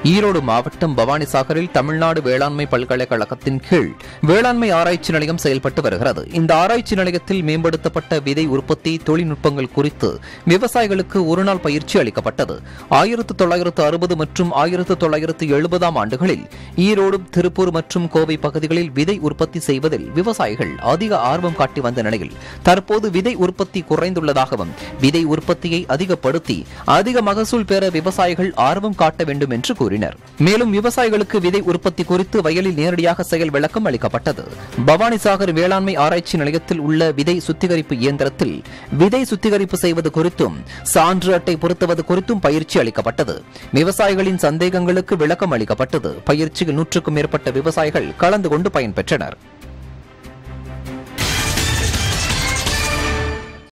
ஈரோடு மாவட்டம் பவானிசாகரில் தமிழ்நாடு வேளாண்மை பல்கலைக்கழகத்தின் கீழ் வேளாண்மை ஆராய்ச்சி நிலையம் செயல்பட்டு வருகிறது இந்த ஆராய்ச்சி நிலையத்தில் மேம்படுத்தப்பட்ட விதை உற்பத்தி தொழில்நுட்பங்கள் குறித்து விவசாயிகளுக்கு ஒருநாள் பயிற்சி அளிக்கப்பட்டது ஆயிரத்து தொள்ளாயிரத்து அறுபது மற்றும் ஆயிரத்து தொள்ளாயிரத்து எழுபதாம் ஆண்டுகளில் ஈரோடு திருப்பூர் மற்றும் கோவை பகுதிகளில் விதை உற்பத்தி செய்வதில் விவசாயிகள் அதிக ஆர்வம் காட்டி வந்த நிலையில் தற்போது விதை உற்பத்தி குறைந்துள்ளதாகவும் விதை உற்பத்தியை அதிகப்படுத்தி அதிக மகசூல் பெற விவசாயிகள் ஆர்வம் காட்ட வேண்டும் என்று கூறினர் மேலும் விவசாயிகளுக்கு விதை உற்பத்தி குறித்து வயலில் நேரடியாக செயல் விளக்கம் அளிக்கப்பட்டது பவானிசாகர் வேளாண்மை ஆராய்ச்சி நிலையத்தில் உள்ள விதை சுத்திகரிப்பு இயந்திரத்தில் விதை சுத்திகரிப்பு செய்வது குறித்தும் சான்று அட்டை பொருத்துவது குறித்தும் பயிற்சி அளிக்கப்பட்டது விவசாயிகளின் சந்தேகங்களுக்கு விளக்கம் அளிக்கப்பட்டது பயிற்சியில் நூற்றுக்கும் மேற்பட்ட விவசாயிகள் கலந்து கொண்டு பயன்பெற்றனர்